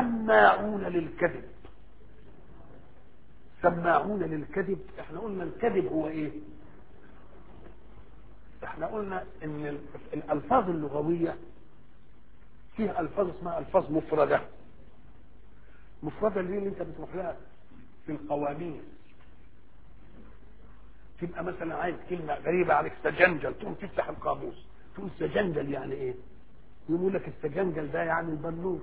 سماعون للكذب سماعون للكذب احنا قلنا الكذب هو ايه احنا قلنا ان ال- الالفاظ اللغويه فيها الفاظ اسمها الفاظ مفرده مفرده اللي هي اللي انت بتروح لها في القوانين تبقى مثلا عايز كلمه غريبه عليك سجنجل تقوم تفتح القاموس تقول سجنجل يعني ايه يقول لك السجنجل ده يعني البنوك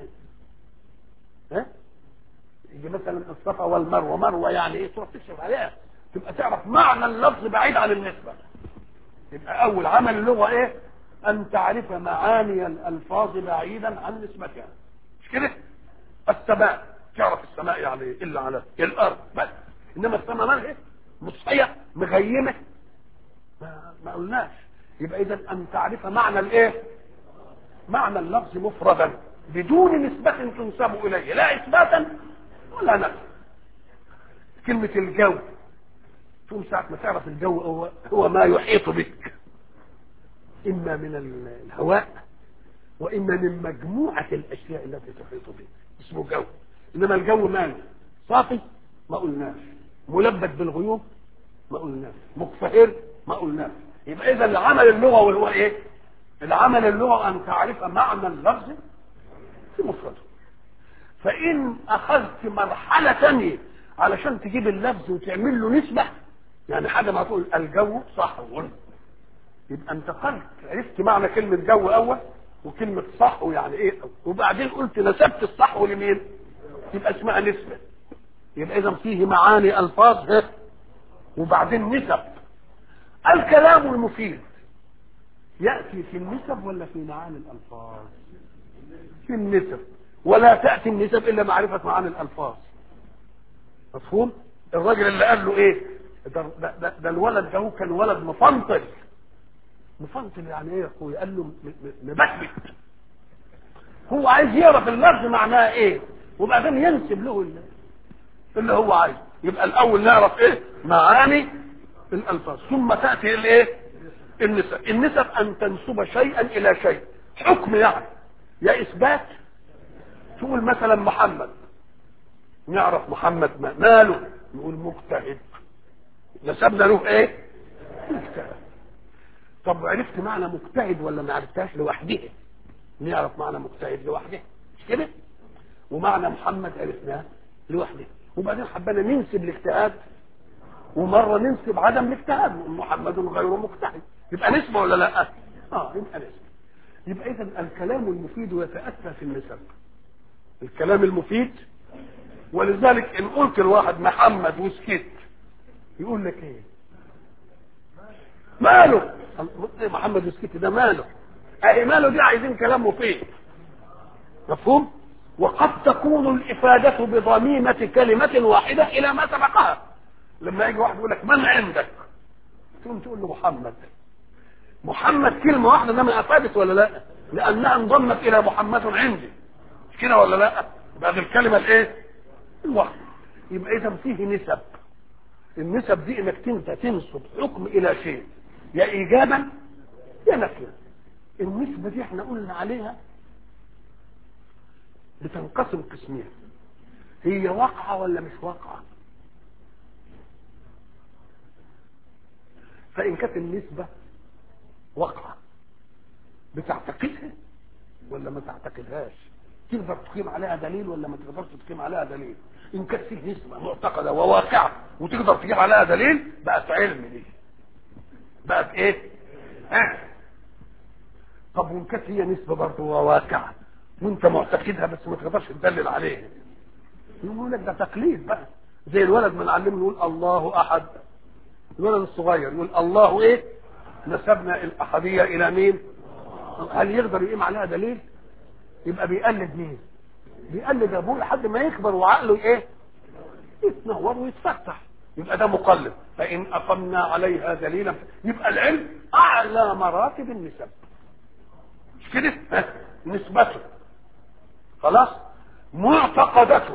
ها يجي مثلا الصفا والمروه مروه يعني ايه تروح تكشف عليها تبقى تعرف معنى اللفظ بعيد عن النسبه يبقى اول عمل اللغه ايه ان تعرف معاني الالفاظ بعيدا عن نسبتها مش كده السماء تعرف السماء يعني ايه الا على الارض بس انما السماء مالها مصحيه مغيمه ما, ما قلناش يبقى اذا ان تعرف معنى الايه معنى اللفظ مفردا بدون نسبة تنسب إليه لا إثباتا ولا نفي كلمة الجو تقوم ساعة ما تعرف الجو هو, هو ما يحيط بك إما من الهواء وإما من مجموعة الأشياء التي تحيط بك اسمه جو إنما الجو ماله صافي ما قلناش ملبد بالغيوم ما قلناش مكفهر ما قلناش يبقى إذا العمل اللغوي هو إيه؟ العمل اللغوي أن تعرف معنى اللفظ في مفرده فإن أخذت مرحلة ثانية علشان تجيب اللفظ وتعمل له نسبة يعني حاجة ما تقول الجو صحو يبقى انتقلت عرفت معنى كلمة جو أول وكلمة صحو يعني إيه وبعدين قلت نسبت الصحو لمين؟ يبقى اسمها نسبة يبقى إذا فيه معاني ألفاظ ها؟ وبعدين نسب الكلام المفيد يأتي في النسب ولا في معاني الألفاظ في النسب ولا تأتي النسب إلا معرفة معاني الألفاظ مفهوم الراجل اللي قال له إيه ده, ده, ده, ده الولد ده هو كان ولد مفنطل مفنطل يعني إيه يا أخويا قال له م- م- مبكبك هو عايز يعرف اللفظ معناه إيه وبعدين ينسب له اللي, اللي هو عايز يبقى الأول نعرف إيه معاني الألفاظ ثم تأتي الإيه النسب النسب أن تنسب شيئا إلى شيء حكم يعني يا إثبات تقول مثلا محمد نعرف محمد ما ماله نقول مجتهد نسبنا له ايه مجتهد طب عرفت معنى مجتهد ولا ما عرفتهاش لوحدها نعرف معنى مجتهد لوحده مش كده ومعنى محمد عرفناه لوحده وبعدين حبينا ننسب الاجتهاد ومره ننسب عدم الاجتهاد محمد غير مجتهد يبقى نسبه ولا لا اه يبقى نسبه يبقى اذا الكلام المفيد يتاتى في النسب الكلام المفيد ولذلك ان قلت الواحد محمد وسكت يقول لك ايه ماله محمد وسكت ده ماله اهي ماله دي عايزين كلام مفيد مفهوم وقد تكون الافاده بضميمه كلمه واحده الى ما سبقها لما يجي واحد يقول لك من عندك تقوم تقول له محمد محمد كلمة واحدة ده ما أفادت ولا لا؟ لأنها انضمت إلى محمد عندي مش كده ولا لا؟ بعد الكلمة الإيه؟ الواحدة يبقى إذا فيه نسب النسب دي إنك أنت تنسب حكم إلى شيء يا إيجابا يا نفيا النسبة دي احنا قلنا عليها بتنقسم قسمين هي واقعة ولا مش واقعة؟ فإن كانت النسبة واقعة بتعتقدها ولا ما تعتقدهاش تقدر تقيم عليها دليل ولا ما تقدرش تقيم عليها دليل ان كانت فيه نسبة معتقدة وواقعة وتقدر تجيب عليها دليل بقت علم دي بقت ايه اه طب وان كانت هي نسبة برضه وواقعة وانت معتقدها بس ما تقدرش تدلل عليها يقول لك ده تقليد بقى زي الولد ما نعلمه يقول الله احد الولد الصغير يقول الله ايه نسبنا الأحدية إلى مين هل يقدر يقيم عليها دليل يبقى بيقلد مين بيقلد أبوه لحد ما يكبر وعقله إيه يتنور ويتفتح يبقى ده مقلد فإن أقمنا عليها دليلا يبقى العلم أعلى مراتب النسب مش كده ها؟ نسبته خلاص معتقدة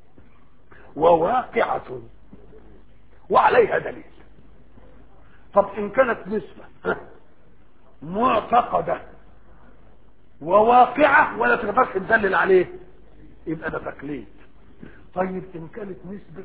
وواقعة وعليها دليل طب ان كانت نسبة معتقدة وواقعة ولا تقدرش تدلل عليه يبقى ده تقليد طيب ان كانت نسبة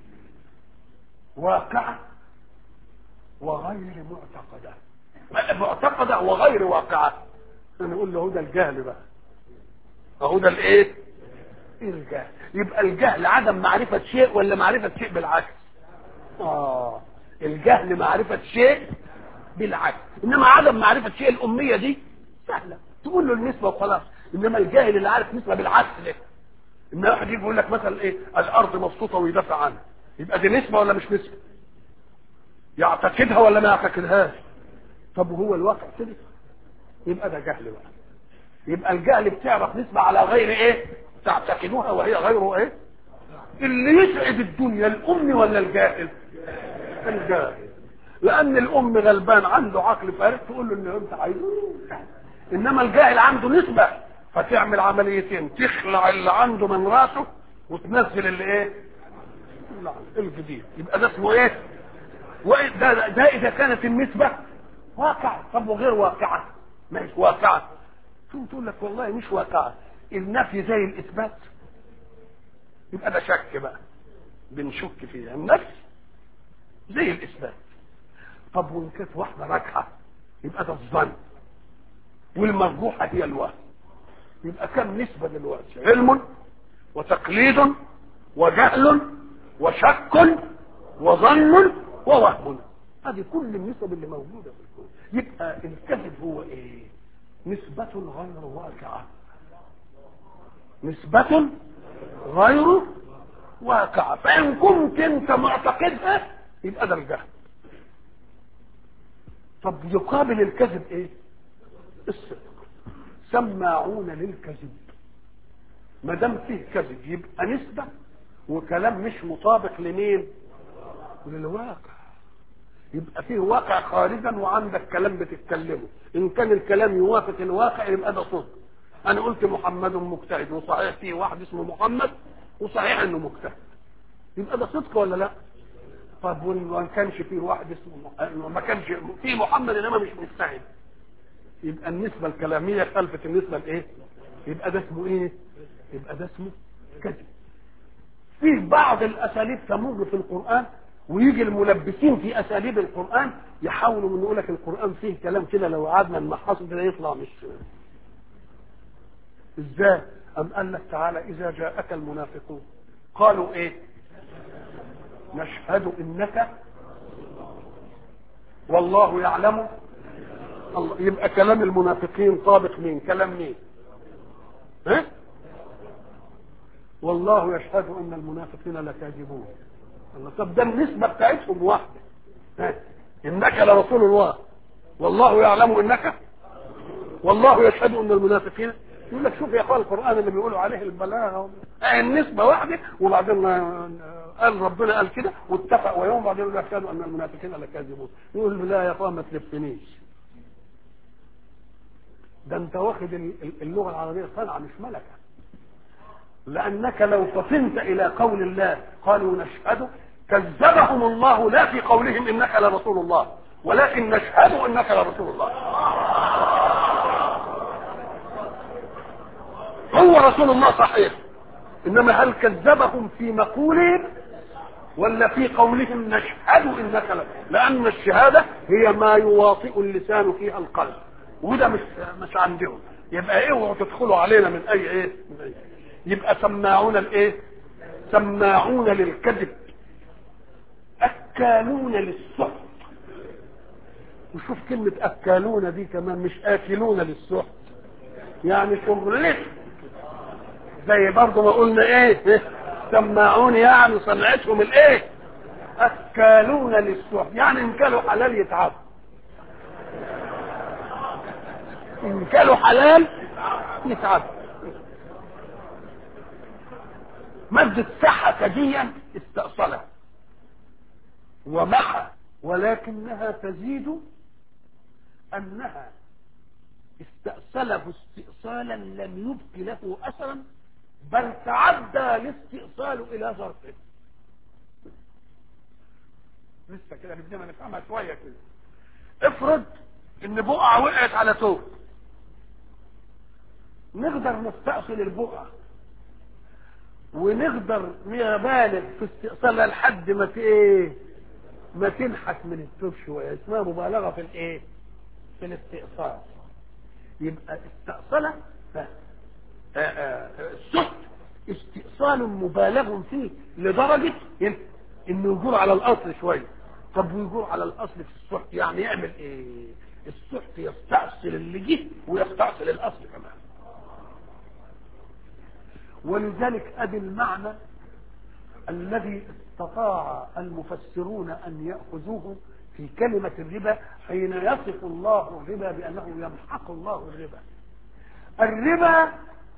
واقعة وغير معتقدة معتقدة وغير واقعة نقول له ده الجهل بقى اهو ده الايه الجهل يبقى الجهل عدم معرفة شيء ولا معرفة شيء بالعكس اه الجهل معرفة شيء بالعكس انما عدم معرفة شيء الامية دي سهلة تقول له النسبة وخلاص انما الجاهل اللي عارف نسبة بالعكس ده ان واحد يجي يقول لك مثلا ايه الارض مبسوطة ويدافع عنها يبقى دي نسبة ولا مش نسبة يعتقدها ولا ما يعتقدهاش طب وهو الواقع كده يبقى ده جهل بقى يبقى الجهل بتعرف نسبة على غير ايه تعتقدوها وهي غير ايه اللي يسعد الدنيا الام ولا الجاهل الجاهل لان الام غلبان عنده عقل فارغ تقول له ان انت عايزه انما الجاهل عنده نسبة فتعمل عمليتين تخلع اللي عنده من راسه وتنزل اللي ايه الجديد يبقى ده اسمه ايه ده, ده, ده اذا كانت النسبة واقع طب وغير واقعة مش واقعة ثم تقول لك والله مش واقعة النفي زي الاثبات يبقى ده شك بقى بنشك فيها النفي زي الاثبات طب وان كانت واحده راجحه يبقى ده الظن والمرجوحه هي الوهم يبقى كم نسبه دلوقتي علم وتقليد وجهل وشك وظن ووهم هذه كل النسب اللي موجوده في الكون يبقى الكذب هو ايه نسبة غير واقعة نسبة غير واقعة فإن كنت أنت معتقدها يبقى ده الجهل طب يقابل الكذب ايه الصدق سماعون للكذب ما دام فيه كذب يبقى نسبة وكلام مش مطابق لمين للواقع يبقى فيه واقع خارجا وعندك كلام بتتكلمه ان كان الكلام يوافق الواقع يبقى ده صدق انا قلت محمد مجتهد وصحيح فيه واحد اسمه محمد وصحيح انه مجتهد يبقى ده صدق ولا لا طب وان كانش فيه واحد اسمه ما كانش فيه محمد انما مش مجتهد يبقى النسبة الكلامية خلفت النسبة الايه يبقى ده اسمه ايه يبقى ده اسمه كذب فيه بعض الاساليب تمر في القرآن ويجي الملبسين في اساليب القرآن يحاولوا من يقول لك القرآن فيه كلام كده لو قعدنا نمحصه كده يطلع مش ازاي ام قال لك تعالى اذا جاءك المنافقون قالوا ايه نشهد انك والله يعلم الله يبقى كلام المنافقين طابق مين كلام مين ها والله يشهد ان المنافقين لكاذبون الله طب ده النسبه بتاعتهم واحده ها انك لرسول الله والله يعلم انك والله يشهد ان المنافقين يقول لك شوف يا اخوان القران اللي بيقولوا عليه البلاغه النسبه واحده وبعدين قال ربنا قال كده واتفق ويوم بعدين يقول يشهد ان المنافقين لكاذبون يقول لا يا اخوان ما تلفنيش ده انت واخد اللغه العربيه صنعه مش ملكه لانك لو فطنت الى قول الله قالوا نشهد كذبهم الله لا في قولهم انك لرسول الله ولكن نشهد انك لرسول الله هو رسول الله صحيح انما هل كذبهم في مقولهم ولا في قولهم نشهد انك ل... لان الشهاده هي ما يواطئ اللسان فيها القلب وده مش مش عندهم يبقى اوعوا تدخلوا علينا من اي ايه من أي. يبقى سماعون الايه سماعون للكذب اكالون للسحت وشوف كلمة أكالون دي كمان مش آكلون للسحت يعني شغلت زي برضه ما قلنا ايه سماعون يعني صنعتهم الايه أكالون للسحت يعني إن كانوا حلال يتعبوا إن كانوا حلال يتعبوا مادة صحة ديا استأصلها ومحى ولكنها تزيد أنها استأصله استئصالا لم يبق له أثرا بل تعدى الاستئصال إلى ظرفه لسه كده بدنا نفهمها شوية كده افرض ان بقعة وقعت على توب نقدر نستأصل البقعة ونقدر نبالغ في استئصالها لحد ما في ايه ما تنحت من التوب شويه اسمها مبالغه في الايه في الاستئصال يبقى استأصله السحت استئصال مبالغ فيه لدرجة انه يجور على الاصل شوية طب ويجور على الاصل في السحت يعني يعمل ايه السحت يستأصل اللي جه ويستأصل الاصل كمان ولذلك ادي المعنى الذي استطاع المفسرون ان ياخذوه في كلمه الربا حين يصف الله الربا بانه يمحق الله الربا الربا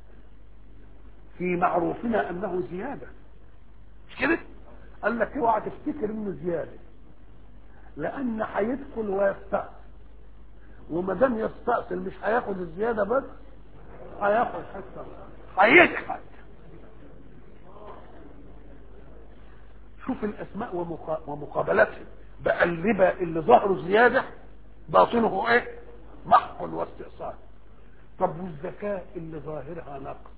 في معروفنا انه زياده مش كده قال لك اوعى تفتكر انه زياده لان هيدخل ويستأصل وما دام يستأصل مش هياخد الزياده بس هياخد حتى هيجحد شوف الاسماء ومقا... ومقابلتها بقى الربا اللي ظهره زياده باطنه ايه محق واستئصال طب والزكاه اللي ظاهرها نقص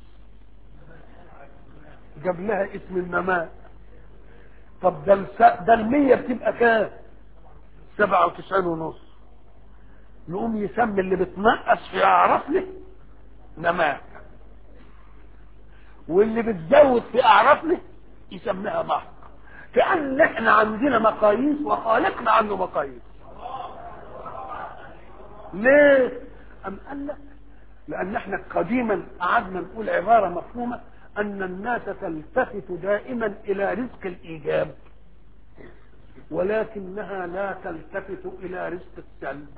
جاب لها اسم النماء طب ده الس... ده المية بتبقى كام سبعة وتسعين ونص يقوم يسمي اللي بتنقص في اعراف له نماء واللي بتزود في اعراف له يسميها محق كأن احنا عندنا مقاييس وخالقنا عنده مقاييس ليه أم قال لك لأن احنا قديما قعدنا نقول عبارة مفهومة أن الناس تلتفت دائما إلى رزق الإيجاب ولكنها لا تلتفت إلى رزق السلب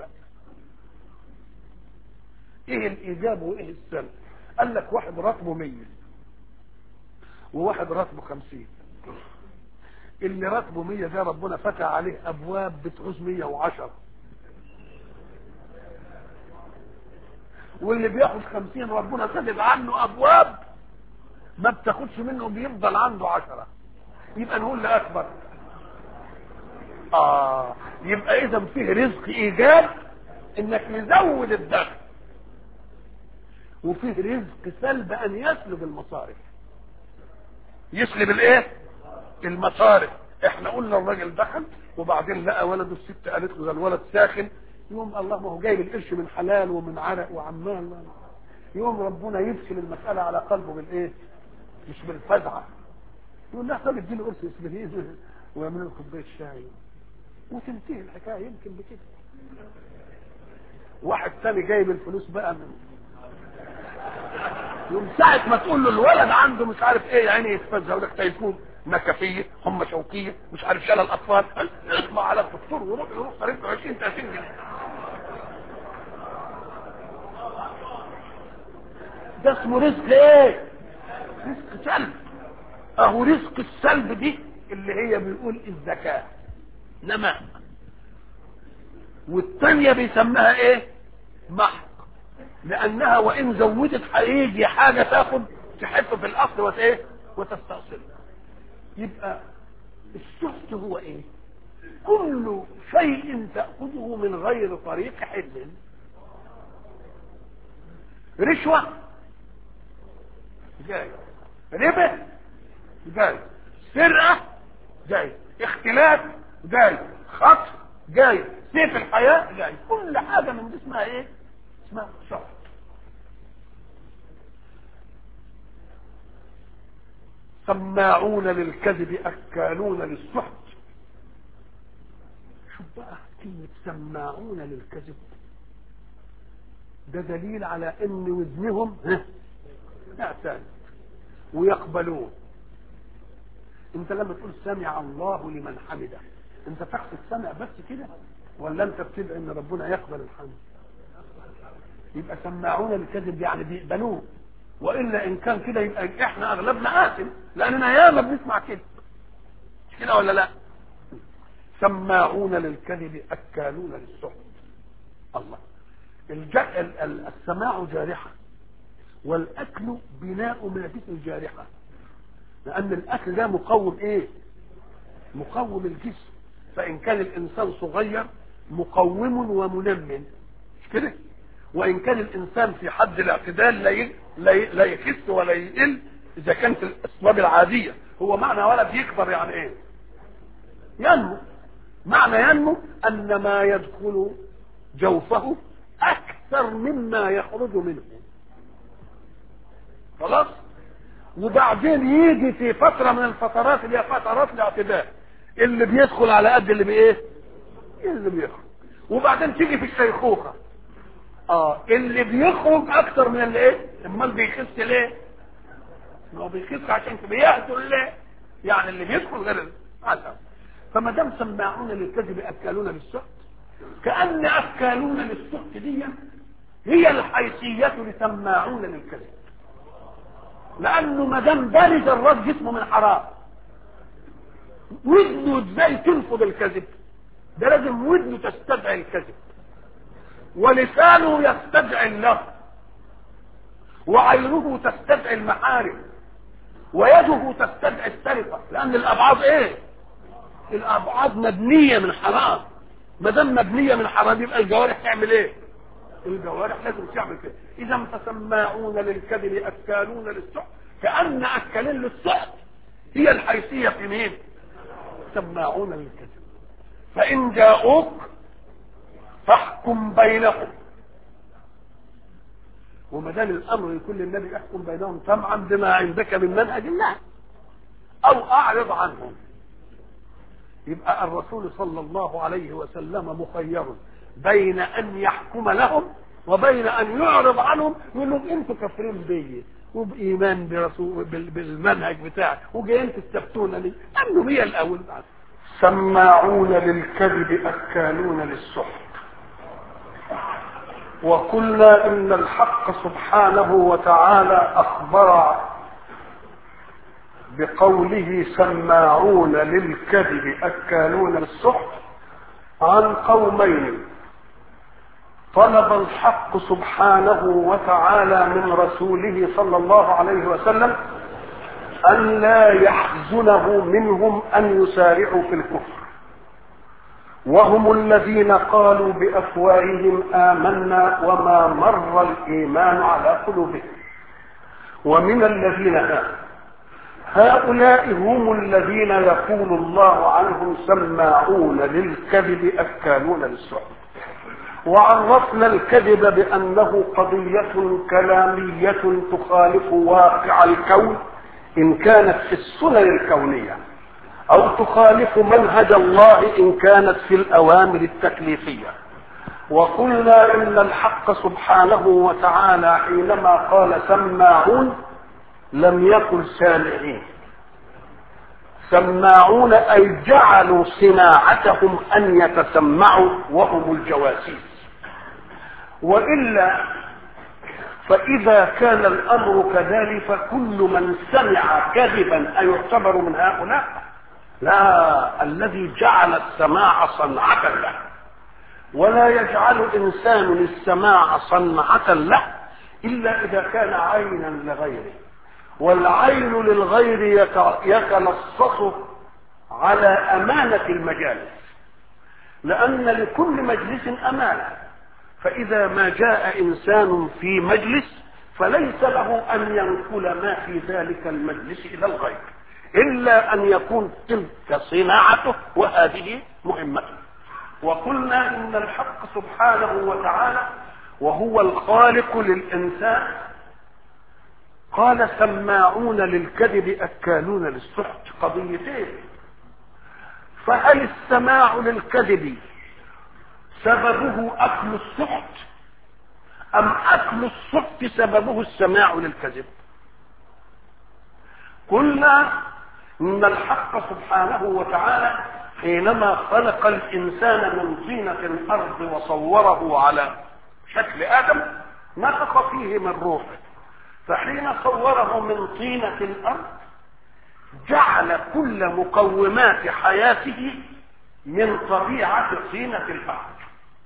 إيه الإيجاب وإيه السلب قال لك واحد راتبه مية وواحد راتبه خمسين اللي راتبه مية ده ربنا فتح عليه أبواب بتعوز مية وعشرة واللي بياخد خمسين ربنا سدد عنه أبواب ما بتاخدش منه بيفضل عنده عشرة يبقى نقول لأكبر آه يبقى إذا فيه رزق إيجاب إنك يزود الدخل وفيه رزق سلب أن يسلب المصارف يسلب الإيه؟ المصارف احنا قلنا الراجل دخل وبعدين لقى ولده الست قالت له ده الولد ساخن يوم الله ما هو جايب القرش من حلال ومن عرق وعمال يوم ربنا يدخل المسألة على قلبه بالايه مش بالفزعة يقول له طب اديله قرص اسبرين ويعمل له كوبايه شاي وتنتهي الحكايه يمكن بكده واحد تاني جايب الفلوس بقى من يوم ساعة ما تقول له الولد عنده مش عارف ايه يعني يتفزع يقول لك تليفون نكفيه هم شوكيه مش عارف شلل الاطفال اطلع على الدكتور وروح يروح صرف له 20 30 جنيه ده اسمه رزق ايه؟ رزق سلب اهو رزق السلب دي اللي هي بيقول الزكاه نماء والثانيه بيسميها ايه؟ محق لانها وان زودت هيجي حاجه تاخد تحف في الاصل وت ايه؟ وتستأصل يبقى السحت هو ايه كل شيء تأخذه من غير طريق حل رشوة جاي ربا جاي سرقة جاي اختلاف جاي خطف جاي سيف الحياة جاي كل حاجة من دي اسمها ايه اسمها سحت سماعون للكذب اكالون للسحت شوف بقى كلمة سماعون للكذب ده دليل على ان وزنهم اعتاد ويقبلون انت لما تقول سمع الله لمن حمده انت تقصد سمع بس كده ولا انت بتدعي ان ربنا يقبل الحمد يبقى سماعون للكذب يعني بيقبلوه والا ان كان كده يبقى احنا اغلبنا آثم لاننا ياما بنسمع كده مش كده ولا لا سماعون للكذب اكالون للسحت الله الج... ال... ال... السماع جارحه والاكل بناء مادة الجارحه لان الاكل ده مقوم ايه مقوم الجسم فان كان الانسان صغير مقوم ومنمن مش كده وان كان الانسان في حد الاعتدال لا ي... لا, ي... لا يخس ولا يقل اذا كانت الاسباب العاديه هو معنى ولد يكبر يعني ايه ينمو معنى ينمو ان ما يدخل جوفه اكثر مما يخرج منه خلاص وبعدين يجي في فتره من الفترات اللي هي فترات الاعتداء اللي بيدخل على قد اللي بايه اللي بيخرج وبعدين تيجي في الشيخوخه اه اللي بيخرج اكتر من اللي ايه امال بيخس ليه ما هو بيخس عشان بيهدوا ليه يعني اللي بيدخل غير العسل فما دام سماعون للكذب اكالون للسحت كان اكالون للسحت دي هي الحيثيه لسماعون للكذب لانه ما دام بارد الرد جسمه من حرام ودنه ازاي تنفض الكذب ده لازم ودنه تستدعي الكذب ولسانه يستدعي الله وعينه تستدعي المحارم ويده تستدعي السرقة لأن الأبعاد إيه؟ الأبعاد مبنية من حرام ما دام مبنية من حرام يبقى الجوارح تعمل إيه؟ الجوارح لازم تعمل كده إذا فسماعون للكذب أكالون للسحت كأن أكالين للسحت هي الحيثية في مين؟ سماعون للكذب فإن جاءوك فاحكم بينهم وما دام الامر لكل النبي احكم بينهم سمعا بما عندك من منهج الله او اعرض عنهم يبقى الرسول صلى الله عليه وسلم مخير بين ان يحكم لهم وبين ان يعرض عنهم ويقول لهم انتوا كافرين بيا وبايمان برسول بالمنهج بتاعي وجايين تستفتونني انه هي الاول بعد سماعون للكذب اكالون للسحت وقلنا ان الحق سبحانه وتعالى اخبر بقوله سماعون للكذب اكالون للسحت عن قومين طلب الحق سبحانه وتعالى من رسوله صلى الله عليه وسلم ان لا يحزنه منهم ان يسارعوا في الكفر وهم الذين قالوا بافواههم امنا وما مر الايمان على قلوبهم ومن الذين هادوا هؤلاء هم الذين يقول الله عنهم سماعون للكذب اكالون للسحت وعرفنا الكذب بانه قضيه كلاميه تخالف واقع الكون ان كانت في السنن الكونيه او تخالف منهج الله ان كانت في الاوامر التكليفيه وقلنا ان الحق سبحانه وتعالى حينما قال سماعون لم يقل سامعين سماعون اي جعلوا صناعتهم ان يتسمعوا وهم الجواسيس والا فاذا كان الامر كذلك فكل من سمع كذبا ايعتبر من هؤلاء لا الذي جعل السماع صنعة له ولا يجعل إنسان السماع صنعة له إلا إذا كان عينا لغيره والعين للغير يتلصص على أمانة المجالس لأن لكل مجلس أمانة فإذا ما جاء إنسان في مجلس فليس له أن ينقل ما في ذلك المجلس إلى الغير إلا أن يكون تلك صناعته وهذه مهمته وقلنا إن الحق سبحانه وتعالى وهو الخالق للإنسان قال سماعون للكذب أكالون للسحت قضيتين فهل السماع للكذب سببه أكل السحت أم أكل السحت سببه السماع للكذب قلنا ان الحق سبحانه وتعالى حينما خلق الانسان من طينة الارض وصوره على شكل ادم نفخ فيه من روحه فحين صوره من طينة الارض جعل كل مقومات حياته من طبيعة طينة الارض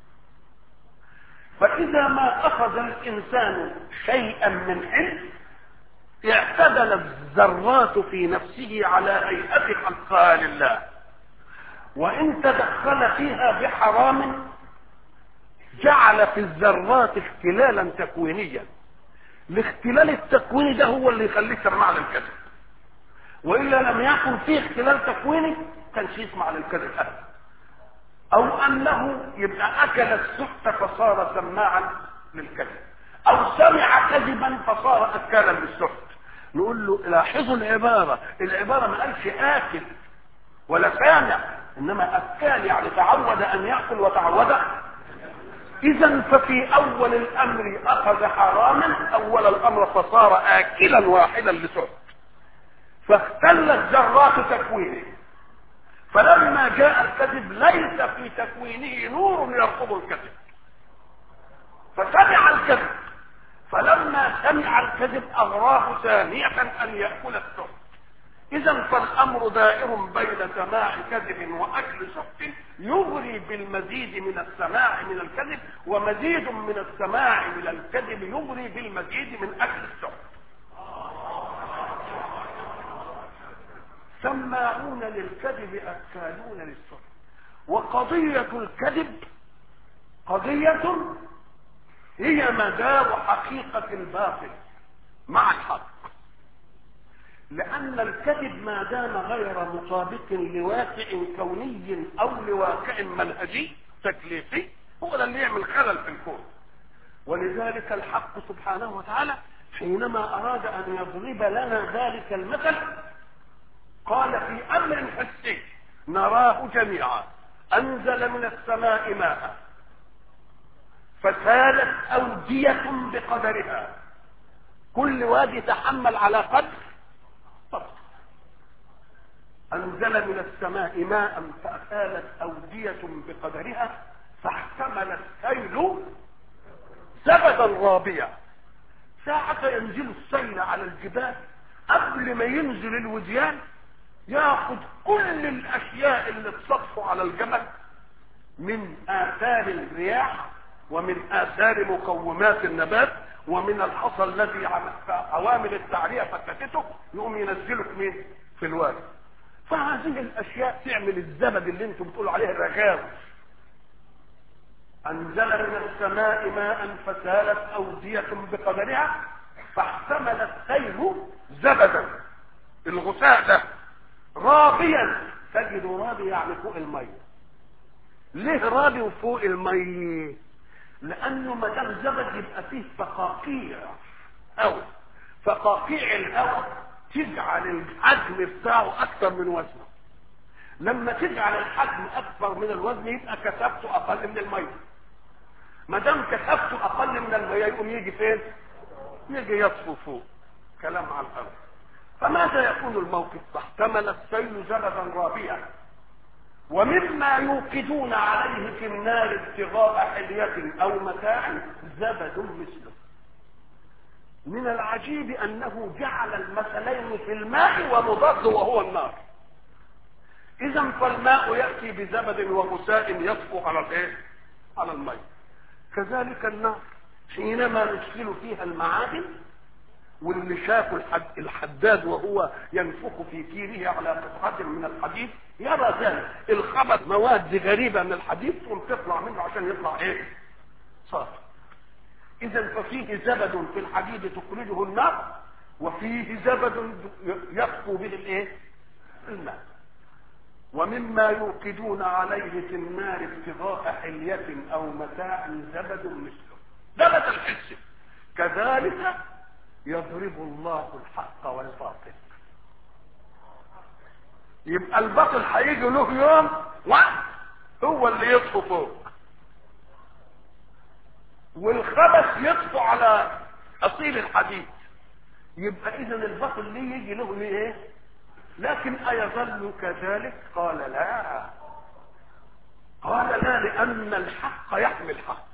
فاذا ما اخذ الانسان شيئا من علم اعتدلت الذرات في نفسه على هيئة خلقها لله وإن تدخل فيها بحرام جعل في الذرات اختلالا تكوينيا الاختلال التكويني ده هو اللي يخليه يسمع للكذب والا لم يكن فيه اختلال تكويني كانش يسمع للكذب ابدا او انه يبقى اكل السحت فصار سماعا للكذب او سمع كذبا فصار اكالا للسحت نقول له لاحظوا العباره العباره ما قالش اكل ولا سامع انما اكال يعني تعود ان ياكل وتعود اذا ففي اول الامر اخذ حراما اول الامر فصار اكلا واحدا لسحت فاختلت ذرات تكوينه فلما جاء الكذب ليس في تكوينه نور يرفض الكذب فسمع الكذب فلما سمع الكذب اغراه ثانية ان يأكل السحت اذا فالامر دائر بين سماع كذب واكل سحت يغري بالمزيد من السماع من الكذب ومزيد من السماع من الكذب يغري بالمزيد من اكل السحت سماعون للكذب اكالون للسحت وقضية الكذب قضية هي مدار حقيقة الباطل مع الحق لأن الكذب ما دام غير مطابق لواقع كوني أو لواقع منهجي تكليفي هو ده اللي يعمل خلل في الكون ولذلك الحق سبحانه وتعالى حينما أراد أن يضرب لنا ذلك المثل قال في أمر حسي نراه جميعا أنزل من السماء ماء فسالت أودية بقدرها كل وادي تحمل على قدر طبعا أنزل من السماء ماء فأسالت أودية بقدرها فاحتمل السيل زبدا رابيا ساعة ينزل السيل على الجبال قبل ما ينزل الوديان ياخذ كل الاشياء اللي تصفوا على الجبل من اثار الرياح ومن اثار مقومات النبات ومن الحصى الذي عوامل التعريه فتتته يقوم ينزله في مين؟ في الوادي. فهذه الاشياء تعمل الزبد اللي انتم بتقولوا عليه الرغاوي. انزل من السماء ماء فسالت اوديه بقدرها فاحتمل السيل زبدا الغثاء ده رابيا تجد رابي يعني فوق الميه ليه رابي وفوق الميه لانه ما دام زبد يبقى فيه فقاقيع هواء فقاقيع الهواء تجعل الحجم بتاعه اكثر من وزنه لما تجعل الحجم اكبر من الوزن يبقى كثافته اقل من الميه ما دام كثافته اقل من الميه يقوم يجي فين يجي يطفو فوق كلام على الارض فماذا يكون الموقف فاحتمل السيل زبدا رابيا ومما يوقدون عليه في النار ابتغاء حلية او متاع زبد مثله من العجيب انه جعل المثلين في الماء ومضاد وهو النار اذا فالماء ياتي بزبد وغثاء يطفو على الايه على الماء كذلك النار حينما ندخل فيها المعادن واللي شافوا الحد الحداد وهو ينفخ في كيره على قطعة من الحديد يرى ذلك الخبط مواد غريبة من الحديد ثم تطلع منه عشان يطلع ايه صافي اذا ففيه زبد في الحديد تخرجه النار وفيه زبد يطفو به الايه الماء ومما يوقدون عليه في النار ابتغاء حلية او متاع زبد مثله زبد الحس كذلك يضرب الله الحق والباطل يبقى الباطل هيجي له يوم واحد هو اللي يطفو فوق والخبث يطفو على اصيل الحديد يبقى اذا الباطل ليه يجي له ايه لكن ايظل كذلك قال لا قال لا لان الحق يحمي الحق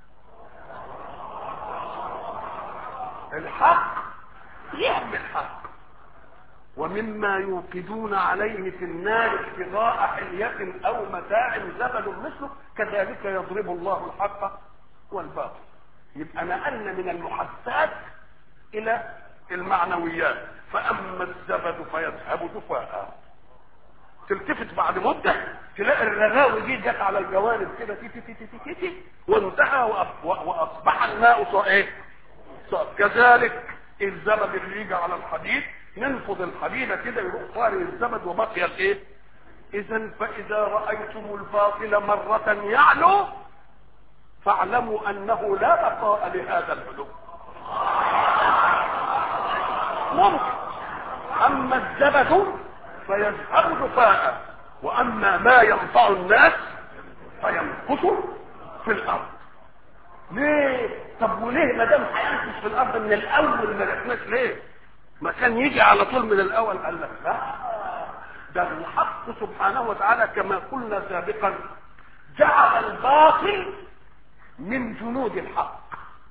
الحق يحمي الحق ومما يوقدون عليه في النار ابتغاء حلية او متاع زبد مثله كذلك يضرب الله الحق والباطل يبقى نقلنا من المحسات الى المعنويات فاما الزبد فيذهب جفاء تلتفت بعد مدة تلاقي الرغاوي دي جت على الجوانب كده تي تي تي تي تي تي وانتهى وأصبح الماء ايه طب كذلك الزبد اللي يجي على الحديد ننفض الحديده كده يروح طاري الزبد وبقي الايه اذا فاذا رايتم الباطل مره يعلو فاعلموا انه لا بقاء لهذا العلو ممكن اما الزبد فيذهب جفاء واما ما ينفع الناس فيمكث في الارض ليه طب وليه ما دام هيمكث في الارض من الاول ما جاتناش ليه ما كان يجي على طول من الاول قال لك لا ده الحق سبحانه وتعالى كما قلنا سابقا جعل الباطل من جنود الحق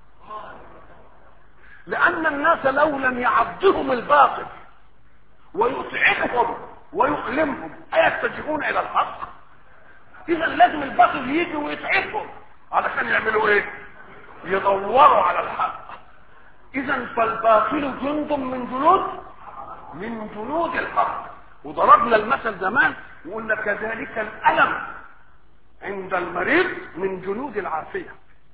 لان الناس لو لم يعبدهم الباطل ويطعمهم ويؤلمهم ايتجهون الى الحق اذا لازم الباطل يجي ويتعبهم علشان يعملوا ايه يدوروا على الحق اذا فالباطل جند من جنود من جنود الحق وضربنا المثل زمان وقلنا كذلك الالم عند المريض من جنود العافيه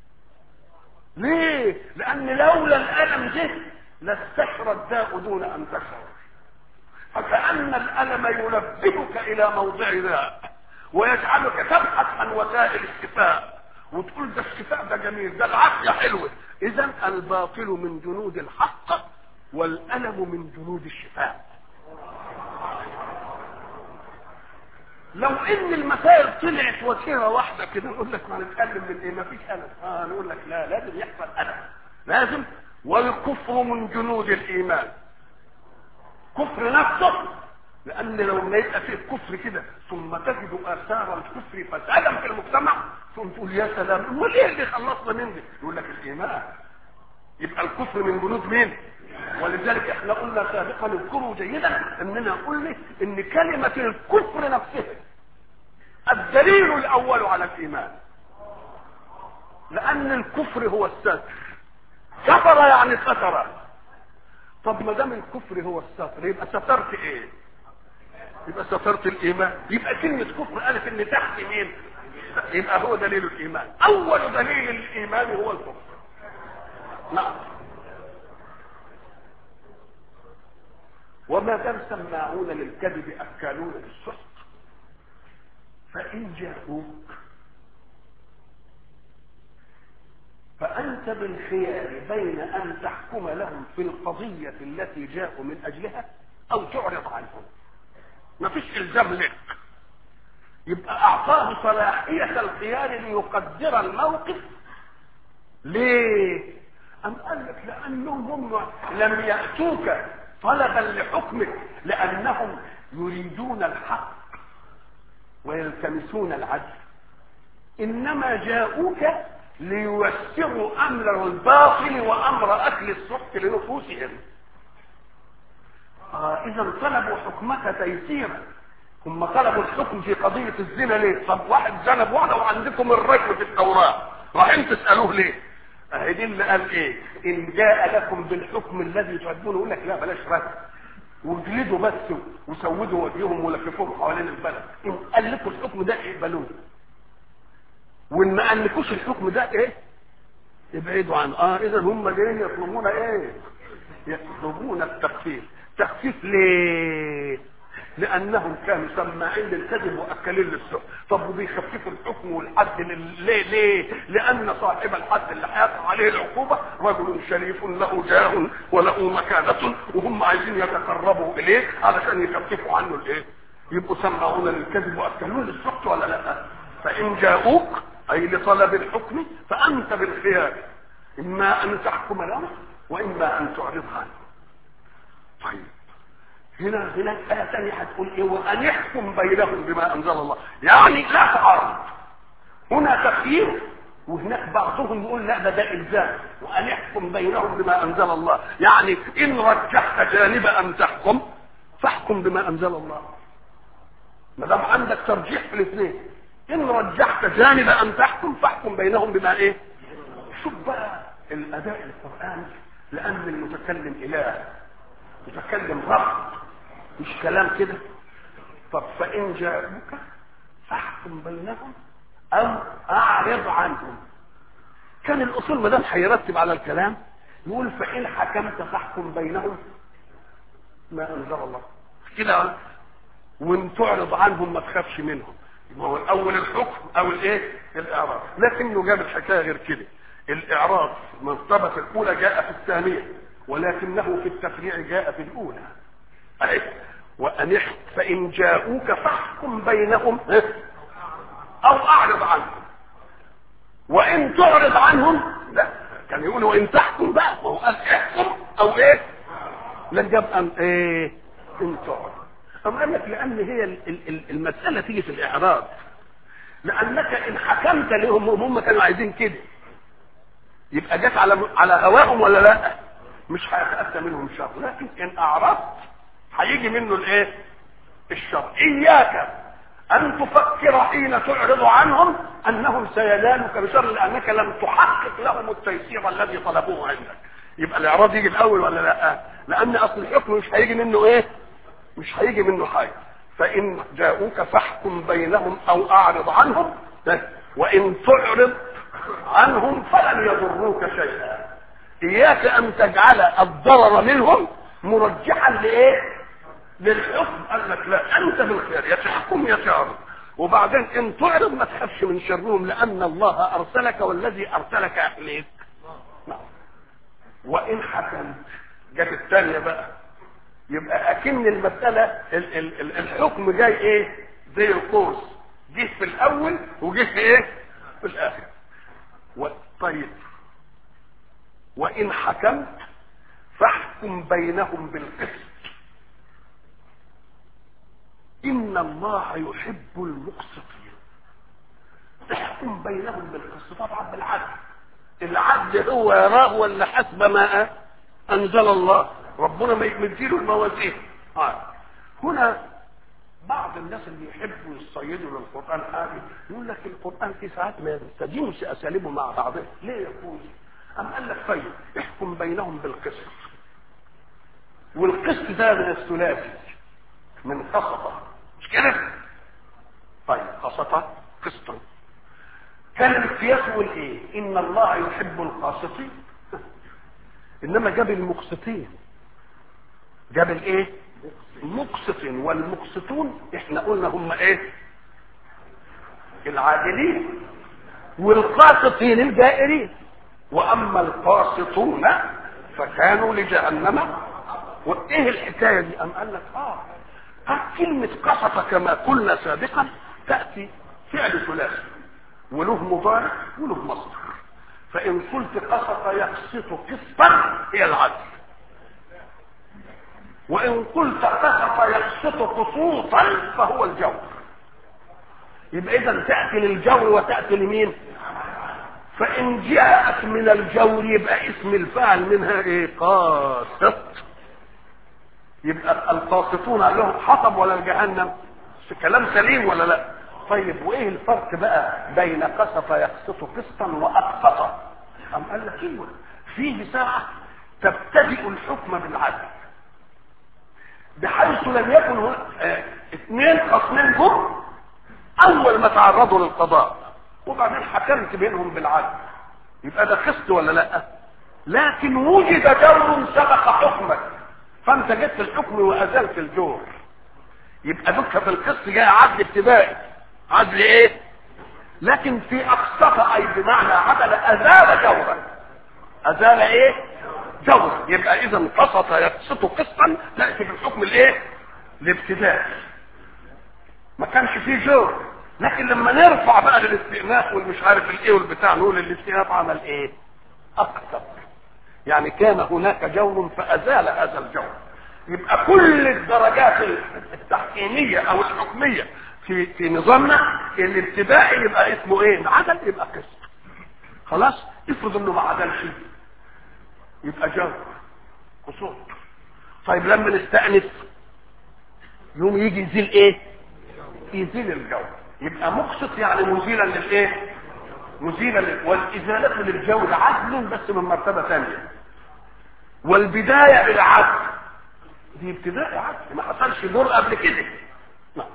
ليه لان لولا الالم ده لاستشرى الداء دون ان تشعر فكأن الألم يلبسك إلى موضع ذاك ويجعلك تبحث عن وسائل الشفاء وتقول ده الشفاء ده جميل ده العافية حلوة إذا الباطل من جنود الحق والألم من جنود الشفاء لو ان المسائل طلعت وتيره واحده كده نقول لك ما نتكلم من ايه ما فيش الم اه نقول لك لا لازم يحصل الم لازم والكفر من جنود الايمان كفر نفسه لان لو ما يبقى فيه كفر كده ثم تجد اثار الكفر فسادا في المجتمع ثم تقول يا سلام امال ايه اللي خلصنا من دي يقول لك الايمان يبقى الكفر من جنود مين ولذلك احنا قلنا سابقا اذكروا جيدا اننا قلنا ان كلمه الكفر نفسها الدليل الاول على الايمان لان الكفر هو الستر كفر يعني ستر طب ما دام الكفر هو الستر يبقى سترت ايه يبقى سترت الايمان يبقى كلمه كفر قالت ان تحت مين يبقى هو دليل الايمان اول دليل الايمان هو الكفر نعم وما دام سماعون للكذب اكالون للسحت فان جاءوك فانت بالخيار بين ان تحكم لهم في القضيه التي جاءوا من اجلها او تعرض عنهم ما فيش الزام لك يبقى اعطاه صلاحيه الخيار ليقدر الموقف ليه ام قال لك لانهم هم لم ياتوك طلبا لحكمك لانهم يريدون الحق ويلتمسون العدل انما جاءوك لييسروا امر الباطل وامر اكل السحت لنفوسهم آه اذا طلبوا حكمك تيسيرا ثم طلبوا الحكم في قضية الزنا ليه؟ طب واحد زنب واحدة وعندكم الرجم في التوراة رايحين تسألوه ليه؟ اهي دي اللي قال ايه؟ ان جاء لكم بالحكم الذي تحبونه يقول لك لا بلاش رجم واجلدوا بس وسودوا وجههم ولففوهم حوالين البلد ان قال لكم الحكم ده اقبلوه وان ما قالكوش الحكم ده ايه؟ ابعدوا عنه اه اذا هم جايين يطلبون ايه؟ يطلبون التخفيف تخفيف ليه؟ لانهم كانوا سماعين للكذب واكلين للسحت طب وبيخففوا الحكم والحد ليه ليه لان صاحب الحد اللي هيقع عليه العقوبه رجل شريف له جاه وله مكانه وهم عايزين يتقربوا اليه علشان يخففوا عنه الايه يبقوا سمعون للكذب واكلون للسحت ولا لا فان جاءوك اي لطلب الحكم فانت بالخيار اما ان تحكم لهم واما ان تعرض عنه طيب هنا هناك آية ثانية هتقول إيه وأن يحكم بينهم بما أنزل الله يعني لا تعارض هنا تخيير وهناك بعضهم يقول لا ده ده إلزام وأن يحكم بينهم بما أنزل الله يعني إن رجحت جانب أن تحكم فاحكم بما أنزل الله ما دام عندك ترجيح في الاثنين إن رجحت جانب أن تحكم فاحكم بينهم بما إيه شوف بقى الأداء القرآني لأن المتكلم إله متكلم رب مش كلام كده طب فإن جاءوك فاحكم بينهم أو أعرض عنهم كان الأصول ما دام هيرتب على الكلام يقول فان حكمت فاحكم بينهم ما انزل الله كده وان تعرض عنهم ما تخافش منهم ما هو الاول الحكم او الايه الاعراض لكنه جاب الحكايه غير كده الاعراض مرتبه الاولى جاء في الثانيه ولكنه في التفريع جاء في الاولى أي وأن فإن جاءوك فاحكم بينهم أو أعرض عنهم وإن تعرض عنهم لا كان يقول وإن تحكم بقى ما هو قال احكم أو إيه لا جاب أن إيه إن تعرض أم قال لك لأن هي ال- ال- ال- المسألة تيجي في الإعراض لأنك إن حكمت لهم هم كانوا عايزين كده يبقى جت على على هواهم ولا لا مش هيتأتى منهم شر لكن إن أعرضت هيجي منه الايه الشر اياك ان تفكر حين تعرض عنهم انهم سينالك بشر لانك لم تحقق لهم التيسير الذي طلبوه عندك يبقى الاعراض يجي الاول ولا لا لان اصل الحكم مش هيجي منه ايه مش هيجي منه حاجه فان جاءوك فاحكم بينهم او اعرض عنهم وان تعرض عنهم فلن يضروك شيئا اياك ان تجعل الضرر منهم مرجحا لايه للحكم قال لك لا انت بالخير يا تحكم يا تعرض وبعدين ان تعرض ما تخافش من شرهم لان الله ارسلك والذي ارسلك اليك نعم. وان حكمت جت الثانيه بقى يبقى اكن المساله ال ال ال الحكم جاي ايه زي القوس جه في الاول وجه في ايه في الاخر و- طيب وان حكمت فاحكم بينهم بالقسط ان الله يحب المقسطين احكم بينهم بالقسط طبعا بالعدل العدل هو يراه ولا حسب ما انزل الله ربنا ما يمديله الموازين آه. هنا بعض الناس اللي يحبوا يصيدوا للقران حاجه يقول لك القران في ساعات ما يستديمش اساليبه مع بعضها ليه يقول أم قال لك طيب احكم بينهم بالقسط والقسط ده من الثلاثي من قسطة مش كده طيب قسطة قسطا كان القياس يقول ايه ان الله يحب القاسطين انما جاب المقسطين جاب الايه مقسطين والمقسطون احنا قلنا هم ايه العادلين والقاسطين الجائرين واما القاسطون فكانوا لجهنم وايه الحكايه دي ام قال لك اه هات كلمه قسط كما قلنا سابقا تاتي فعل ثلاثي وله مضارع وله مصدر فان قلت قسط يقسط قسطا هي العدل وان قلت قسط يقسط قسوطا فهو الجور يبقى اذا تاتي للجور وتاتي لمين فان جاءت من الجور يبقى اسم الفاعل منها ايه قاسط يبقى القاسطون لهم حطب ولا جهنم كلام سليم ولا لا طيب وايه الفرق بقى بين قسط يقسط قسطا واقسط ام قال لك ايوه فيه ساعه تبتدئ الحكم بالعدل بحيث لم يكن هنا اه اثنين خصمين جم اول ما تعرضوا للقضاء وبعدين حكمت بينهم بالعدل يبقى ده قسط ولا لا لكن وجد جور سبق حكمك فانت جبت في الحكم وازلت الجور يبقى دك في القسط جاي عدل ابتدائي عدل ايه لكن في اقسط اي بمعنى عدل ازال جورا ازال ايه جورا يبقى اذا قسط يقسط قسطا ناتي بالحكم الايه الابتدائي ما كانش فيه جور لكن لما نرفع بقى للاستئناف والمش عارف الايه والبتاع نقول الاستئناف عمل ايه اقسط يعني كان هناك جور فازال هذا الجور يبقى كل الدرجات التحكيميه او الحكميه في في نظامنا الابتدائي يبقى اسمه ايه عدل يبقى قسط خلاص افرض انه ما عدلش يبقى جور قصور طيب لما نستأنف يوم يجي يزيل ايه يزيل الجور يبقى مقسط يعني مزيلا للايه مزيلا لل... والازاله للجور عدل بس من مرتبه ثانيه والبدايه بالعدل دي ابتداء عدل ما حصلش دور قبل كده نعم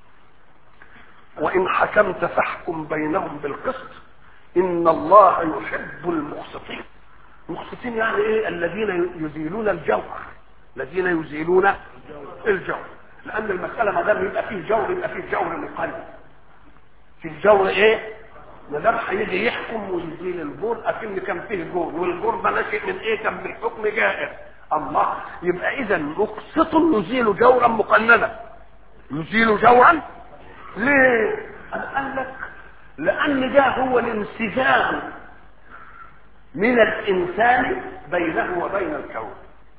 وان حكمت فاحكم بينهم بالقسط ان الله يحب المقسطين مقسطين يعني ايه الذين يزيلون الجوهر الذين يزيلون الجوهر لان المساله ما دام يبقى فيه جور يبقى فيه جور مقلد في الجور ايه ما دام هيجي يحكم ويزيل الجور اكن كان فيه جور والجور ده ناشئ من ايه كان بالحكم جائر الله يبقى اذا مقسط يزيل جورا مقننا يزيل جورا ليه أم قال لك لان ده هو الانسجام من الانسان بينه وبين الكون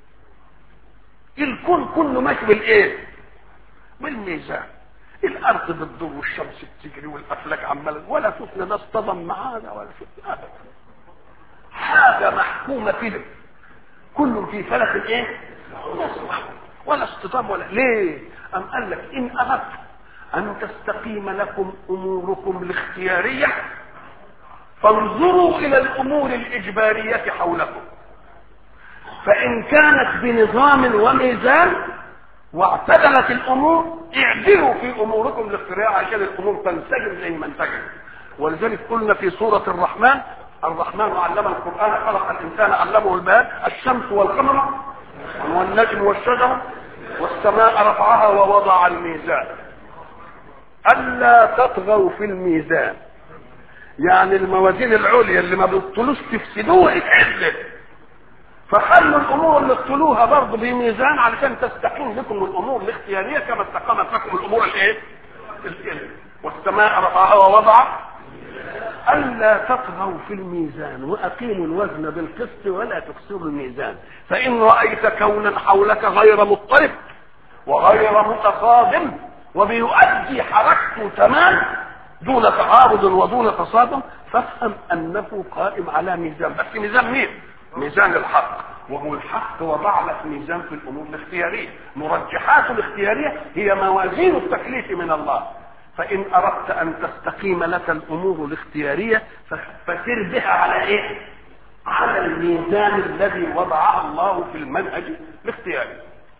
الكون كله ماشي بالايه بالميزان الارض بتدور والشمس بتجري والافلاك عماله ولا شفنا ده اصطدم معانا ولا شفنا ابدا حاجه محكومه كده كل في فلك ايه يسمح ولا اصطدام ولا ليه ام قال لك ان اردت ان تستقيم لكم اموركم الاختياريه فانظروا الى الامور الاجباريه حولكم فان كانت بنظام وميزان واعتدلت الامور اعدلوا في اموركم الاختياريه عشان الامور تنسجم زي ما انسجم ولذلك قلنا في سوره الرحمن الرحمن علم القران خلق الانسان علمه البيان الشمس والقمر والنجم والشجر والسماء رفعها ووضع الميزان الا تطغوا في الميزان يعني الموازين العليا اللي ما بتطلوش تفسدوها اتعدل فخلوا الامور اللي تطلوها برضه بميزان علشان تستقيم لكم الامور الاختياريه كما استقامت لكم الامور الايه؟ والسماء رفعها ووضع الا تطغوا في الميزان واقيموا الوزن بالقسط ولا تكسروا الميزان فان رايت كونا حولك غير مضطرب وغير متصادم وبيؤدي حركته تمام دون تعارض ودون تصادم فافهم انه قائم على ميزان بس ميزان مين ميزان الحق وهو الحق وضع لك ميزان في الامور الاختياريه مرجحات الاختياريه هي موازين التكليف من الله فان اردت ان تستقيم لك الامور الاختياريه فسر بها على ايه على الميزان الذي وضعه الله في المنهج الاختياري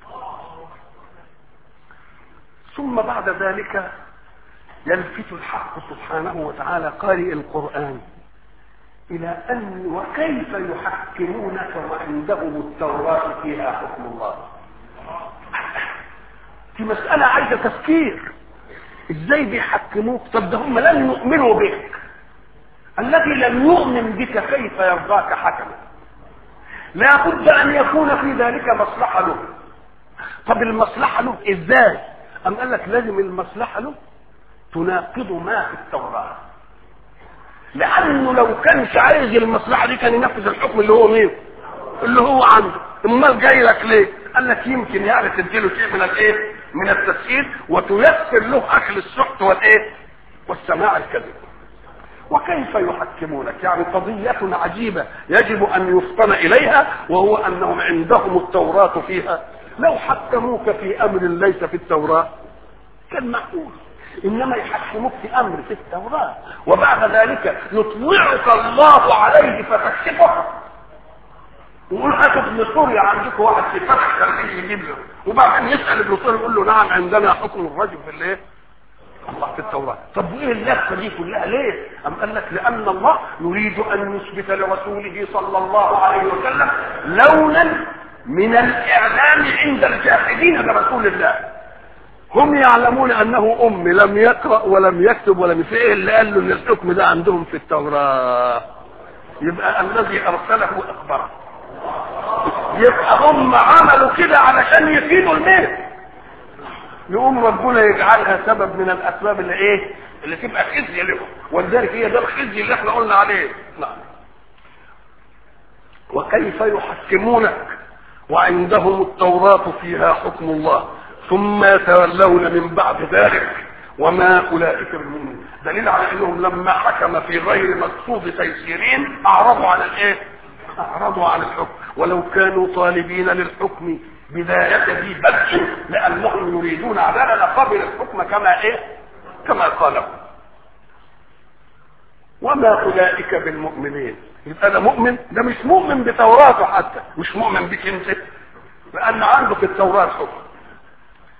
ثم بعد ذلك يلفت الحق سبحانه وتعالى قارئ القرآن إلى أن وكيف يحكمونك وعندهم التوراة فيها حكم الله في مسألة عايزة تفكير ازاي بيحكموك طب ده هم لن يؤمنوا بك الذي لم يؤمن بك كيف يرضاك حكما لا بد ان يكون في ذلك مصلحة له طب المصلحة له ازاي ام قال لك لازم المصلحة له تناقض ما في التوراة لانه لو كانش عايز المصلحة دي كان ينفذ الحكم اللي هو مين اللي هو عنده امال جاي لك ليه قال لك يمكن يعني تديله شيء من الايه من التسهيل وتيسر له اكل السحت والايه والسماع الكذب وكيف يحكمونك يعني قضية عجيبة يجب أن يفطن إليها وهو أنهم عندهم التوراة فيها لو حكموك في أمر ليس في التوراة كان معقول إنما يحكموك في أمر في التوراة وبعد ذلك يطلعك الله عليه فتكشفه ويقول هاتوا ابن سوريا عندكم واحد في فتح خليه يجيب له وبعدين يسال ابن سوريا يقول له نعم عندنا حكم الرجل في الايه؟ الله في التوراه طب وايه اللفه دي كلها ليه؟ ام قال لك لان الله يريد ان يثبت لرسوله صلى الله عليه وسلم لونا من الاعلام عند الجاحدين برسول الله هم يعلمون انه ام لم يقرا ولم يكتب ولم يفعل اللي قال له ان الحكم ده عندهم في التوراه يبقى الذي ارسله اخبره يبقى هم عملوا كده علشان يفيدوا الميت يقوم ربنا يجعلها سبب من الاسباب اللي ايه اللي تبقى خزي لهم ولذلك هي ده الخزي اللي احنا قلنا عليه نعم وكيف يحكمونك وعندهم التوراة فيها حكم الله ثم يتولون من بعد ذلك وما اولئك بالمؤمنين دليل على انهم لما حكم في غير مقصود تيسيرين اعرضوا عن الايه اعرضوا عن الحكم ولو كانوا طالبين للحكم بداية ذي بدء لأنهم يريدون عدالة لقبل الحكم كما إيه؟ كما قالوا وما أولئك بالمؤمنين يبقى ده مؤمن ده مش مؤمن بتوراته حتى مش مؤمن بك انت لأن عنده في التوراة حكم